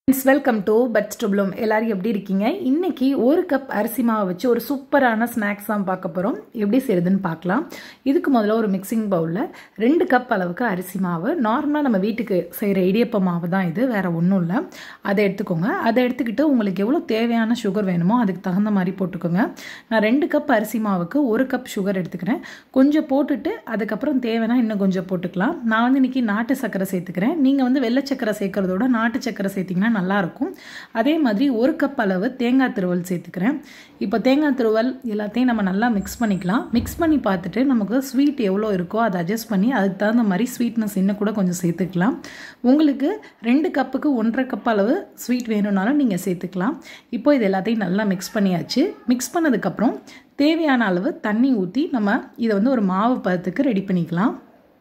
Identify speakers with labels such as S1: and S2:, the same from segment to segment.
S1: friends welcome to பட்ஸ் டுப்ளம் எல்லாரும் எப்படி இருக்கீங்க இன்னைக்கு ஒரு கப் அரிசி மாவை வச்சு ஒரு சூப்பரான ஸ்நாக்ஸ் தான் பார்க்க போகிறோம் எப்படி செய்யுதுன்னு பார்க்கலாம் இதுக்கு முதல்ல ஒரு மிக்சிங் பவுலில் ரெண்டு கப் அளவுக்கு அரிசி மாவு நார்மலாக நம்ம வீட்டுக்கு செய்கிற இடியப்ப மாவு தான் இது வேறு ஒன்றும் இல்லை அதை எடுத்துக்கோங்க அதை எடுத்துக்கிட்டு உங்களுக்கு எவ்வளோ தேவையான சுகர் வேணுமோ அதுக்கு தகுந்த மாதிரி போட்டுக்கோங்க நான் ரெண்டு கப் அரிசி மாவுக்கு ஒரு கப் சுகர் எடுத்துக்கிறேன் கொஞ்சம் போட்டுட்டு அதுக்கப்புறம் தேவைன்னா இன்னும் கொஞ்சம் போட்டுக்கலாம் நான் வந்து இன்றைக்கி நாட்டு சர்க்கரை சேர்த்துக்கிறேன் நீங்கள் வந்து வெள்ளை சர்க்கரை சேர்க்கறதோட நாட்டு சர்க்கரை சேர்த்திங்கன்னா நல்லாயிருக்கும் அதே மாதிரி ஒரு கப் அளவு தேங்காய் திருவல் சேர்த்துக்கிறேன் இப்போ தேங்காய் திருவல் எல்லாத்தையும் நம்ம நல்லா மிக்ஸ் பண்ணிக்கலாம் மிக்ஸ் பண்ணி பார்த்துட்டு நமக்கு ஸ்வீட் எவ்வளோ இருக்கோ அதை அட்ஜஸ்ட் பண்ணி அதுக்கு தகுந்த மாதிரி ஸ்வீட்னஸ் இன்னும் கூட கொஞ்சம் சேர்த்துக்கலாம் உங்களுக்கு ரெண்டு கப்புக்கு ஒன்றரை கப் அளவு ஸ்வீட் வேணும்னாலும் நீங்கள் சேர்த்துக்கலாம் இப்போ இது எல்லாத்தையும் நல்லா மிக்ஸ் பண்ணியாச்சு மிக்ஸ் பண்ணதுக்கப்புறம் தேவையான அளவு தண்ணி ஊற்றி நம்ம இதை வந்து ஒரு மாவு பதத்துக்கு ரெடி பண்ணிக்கலாம்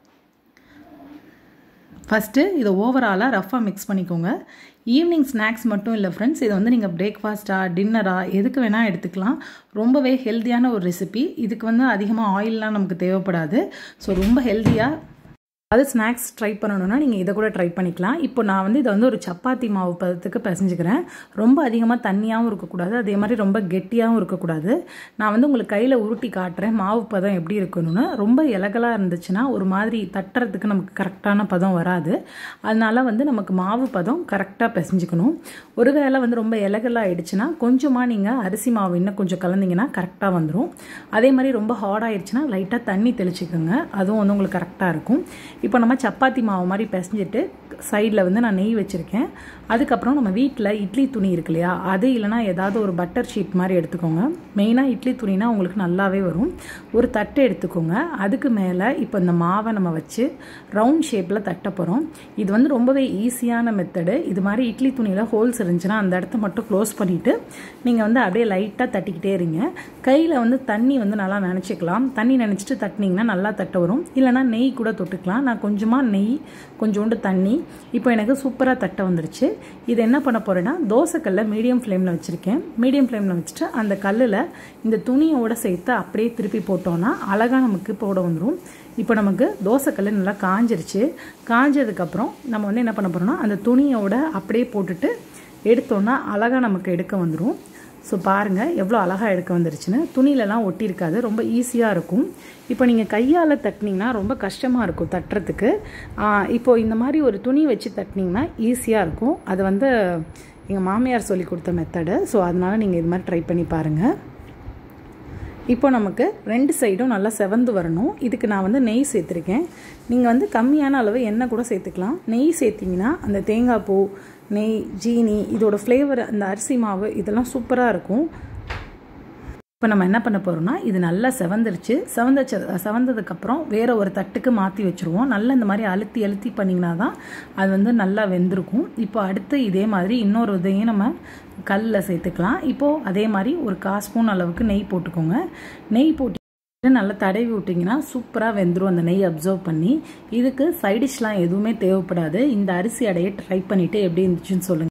S1: ஃபஸ்ட்டு இதை ஓவராலாக ரஃப்பாக மிக்ஸ் பண்ணிக்கோங்க ஈவினிங் ஸ்நாக்ஸ் மட்டும் இல்லை ஃப்ரெண்ட்ஸ் இதை வந்து நீங்கள் பிரேக்ஃபாஸ்ட்டாக டின்னராக எதுக்கு வேணால் எடுத்துக்கலாம் ரொம்பவே ஹெல்த்தியான ஒரு ரெசிபி இதுக்கு வந்து அதிகமாக ஆயிலெலாம் நமக்கு தேவைப்படாது ஸோ ரொம்ப ஹெல்த்தியாக அது ஸ்நாக்ஸ் ட்ரை பண்ணணுன்னா நீங்கள் இதை கூட ட்ரை பண்ணிக்கலாம் இப்போ நான் வந்து இதை வந்து ஒரு சப்பாத்தி மாவு பதத்துக்கு பிசைஞ்சுக்கிறேன் ரொம்ப அதிகமாக தண்ணியாகவும் இருக்கக்கூடாது அதே மாதிரி ரொம்ப கெட்டியாகவும் இருக்கக்கூடாது நான் வந்து உங்களுக்கு கையில் உருட்டி காட்டுறேன் மாவு பதம் எப்படி இருக்கணும்னு ரொம்ப இலகலாக இருந்துச்சுன்னா ஒரு மாதிரி தட்டுறதுக்கு நமக்கு கரெக்டான பதம் வராது அதனால வந்து நமக்கு மாவு பதம் கரெக்டாக பிசைஞ்சுக்கணும் ஒருவேளை வந்து ரொம்ப இலகலாக ஆயிடுச்சுன்னா கொஞ்சமாக நீங்கள் அரிசி மாவு இன்னும் கொஞ்சம் கலந்தீங்கன்னா கரெக்டாக வந்துடும் அதே மாதிரி ரொம்ப ஹார்ட் ஆயிடுச்சுன்னா லைட்டாக தண்ணி தெளிச்சுக்கோங்க அதுவும் வந்து உங்களுக்கு கரெக்டாக இருக்கும் இப்போ நம்ம சப்பாத்தி மாவு மாதிரி பிசைஞ்சிட்டு சைடில் வந்து நான் நெய் வச்சுருக்கேன் அதுக்கப்புறம் நம்ம வீட்டில் இட்லி துணி இருக்கு இல்லையா அது இல்லைனா ஏதாவது ஒரு பட்டர் ஷீட் மாதிரி எடுத்துக்கோங்க மெயினாக இட்லி துணினா உங்களுக்கு நல்லாவே வரும் ஒரு தட்டு எடுத்துக்கோங்க அதுக்கு மேலே இப்போ இந்த மாவை நம்ம வச்சு ரவுண்ட் ஷேப்பில் தட்ட போகிறோம் இது வந்து ரொம்பவே ஈஸியான மெத்தடு இது மாதிரி இட்லி துணியில் ஹோல்ஸ் இருந்துச்சுன்னா அந்த இடத்த மட்டும் க்ளோஸ் பண்ணிவிட்டு நீங்கள் வந்து அப்படியே லைட்டாக தட்டிக்கிட்டே இருங்க கையில் வந்து தண்ணி வந்து நல்லா நினச்சிக்கலாம் தண்ணி நினச்சிட்டு தட்டினீங்கன்னா நல்லா தட்ட வரும் இல்லைனா நெய் கூட தொட்டுக்கலாம் நான் கொஞ்சமாக நெய் கொஞ்சோண்டு தண்ணி இப்போ எனக்கு சூப்பராக தட்ட வந்துருச்சு இது என்ன பண்ண போகிறேன்னா தோசைக்கல்ல மீடியம் ஃப்ளேமில் வச்சுருக்கேன் மீடியம் ஃப்ளேமில் வச்சுட்டு அந்த கல்லில் இந்த துணியோட சேர்த்து அப்படியே திருப்பி போட்டோன்னா அழகாக நமக்கு போட வந்துடும் இப்போ நமக்கு தோசைக்கல் நல்லா காஞ்சிருச்சு காஞ்சதுக்கப்புறம் நம்ம வந்து என்ன பண்ண போகிறோம்னா அந்த துணியோட அப்படியே போட்டுட்டு எடுத்தோன்னா அழகாக நமக்கு எடுக்க வந்துடும் ஸோ பாருங்கள் எவ்வளோ அழகாக எடுக்க வந்துருச்சுன்னு துணியிலலாம் ஒட்டியிருக்காது ரொம்ப ஈஸியாக இருக்கும் இப்போ நீங்கள் கையால் தட்டினீங்கன்னா ரொம்ப கஷ்டமாக இருக்கும் தட்டுறதுக்கு இப்போது இந்த மாதிரி ஒரு துணி வச்சு தட்டினீங்கன்னா ஈஸியாக இருக்கும் அது வந்து எங்கள் மாமியார் சொல்லி கொடுத்த மெத்தடு ஸோ அதனால் நீங்கள் இது மாதிரி ட்ரை பண்ணி பாருங்கள் இப்போ நமக்கு ரெண்டு சைடும் நல்லா செவந்து வரணும் இதுக்கு நான் வந்து நெய் சேர்த்துருக்கேன் நீங்கள் வந்து கம்மியான அளவு எண்ணெய் கூட சேர்த்துக்கலாம் நெய் சேர்த்திங்கன்னா அந்த தேங்காய் பூ நெய் ஜீனி இதோட ஃப்ளேவர் அந்த அரிசி மாவு இதெல்லாம் சூப்பராக இருக்கும் இப்போ நம்ம என்ன பண்ண போகிறோம்னா இது நல்லா செவந்துருச்சு செவந்தச்ச செவந்ததுக்கப்புறம் வேறு ஒரு தட்டுக்கு மாற்றி வச்சுருவோம் நல்லா இந்த மாதிரி அழுத்தி அழுத்தி பண்ணிங்கன்னா தான் அது வந்து நல்லா வெந்திருக்கும் இப்போ அடுத்து இதே மாதிரி இன்னொரு இதையும் நம்ம கல்லில் சேர்த்துக்கலாம் இப்போது அதே மாதிரி ஒரு கால் ஸ்பூன் அளவுக்கு நெய் போட்டுக்கோங்க நெய் போட்டு நல்லா தடவி விட்டிங்கன்னா சூப்பராக வெந்துடும் அந்த நெய் அப்சர்வ் பண்ணி இதுக்கு சைடிஷ்லாம் எதுவுமே தேவைப்படாது இந்த அரிசி அடையை ட்ரை பண்ணிவிட்டு எப்படி இருந்துச்சுன்னு சொல்லுங்கள்